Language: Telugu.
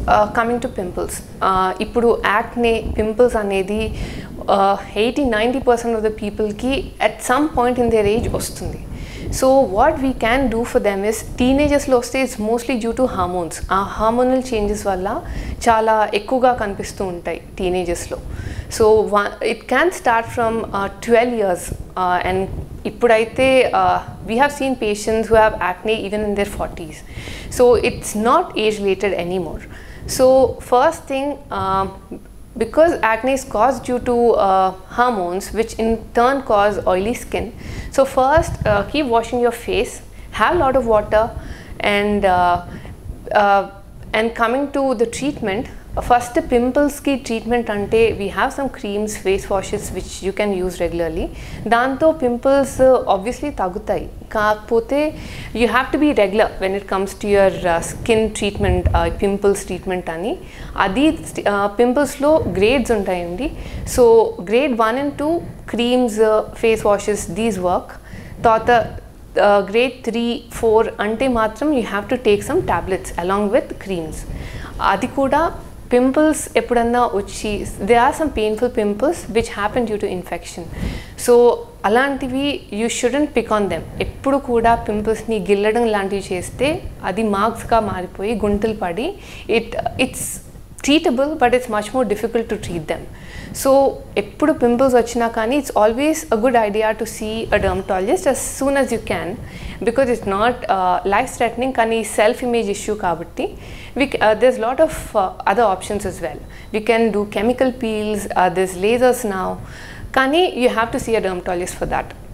కమింగ్ టు పింపుల్స్ ఇప్పుడు యాక్నే పింపుల్స్ అనేది eighty ninety percent of the పీపుల్కి at some point in their age వస్తుంది so what we can do for them is టీనేజర్స్లో వస్తే it's mostly due to hormones uh hormonal changes వల్ల చాలా ఎక్కువగా కనిపిస్తూ ఉంటాయి టీనేజర్స్లో so it can start from twelve years and ఇప్పుడైతే we have seen patients who have acne even in their forties so it's not age related anymore so first thing because acne is caused due to uh, hormones which in turn cause oily skin so first uh, keep washing your face have a lot of water and uh, uh, and coming to the treatment first పింపుల్స్కి ట్రీట్మెంట్ అంటే we have some creams face washes which you can use regularly దాంతో పింపుల్స్ ఆబ్వియస్లీ తగ్గుతాయి కాకపోతే you have to be regular when it comes to your skin treatment pimples treatment అని అది పింపుల్స్లో గ్రేడ్స్ ఉంటాయండి so grade one and two creams face washes these work తర్వాత గ్రేడ్ త్రీ ఫోర్ అంటే మాత్రం you have to take some tablets along with creams అది కూడా పింపుల్స్ ఎప్పుడన్నా వచ్చి they are some painful pimples which happen due to infection so అలాంటివి you shouldn't pick on them ఎప్పుడు కూడా పింపుల్స్ని గిల్లడం లాంటివి చేస్తే అది మార్క్స్గా మారిపోయి గుంటలు పడి it it's treatable but it's much more difficult to treat them so ఎప్పుడు పింపుల్స్ వచ్చినా కానీ it's always a good idea to see a dermatologist as soon as you can because it's not life threatening కానీ సెల్ఫ్ ఇమేజ్ ఇష్యూ కాబట్టి we uh, there's a lot of uh, other options as well we can do chemical peels uh, there's lasers now kani you have to see a dermatologist for that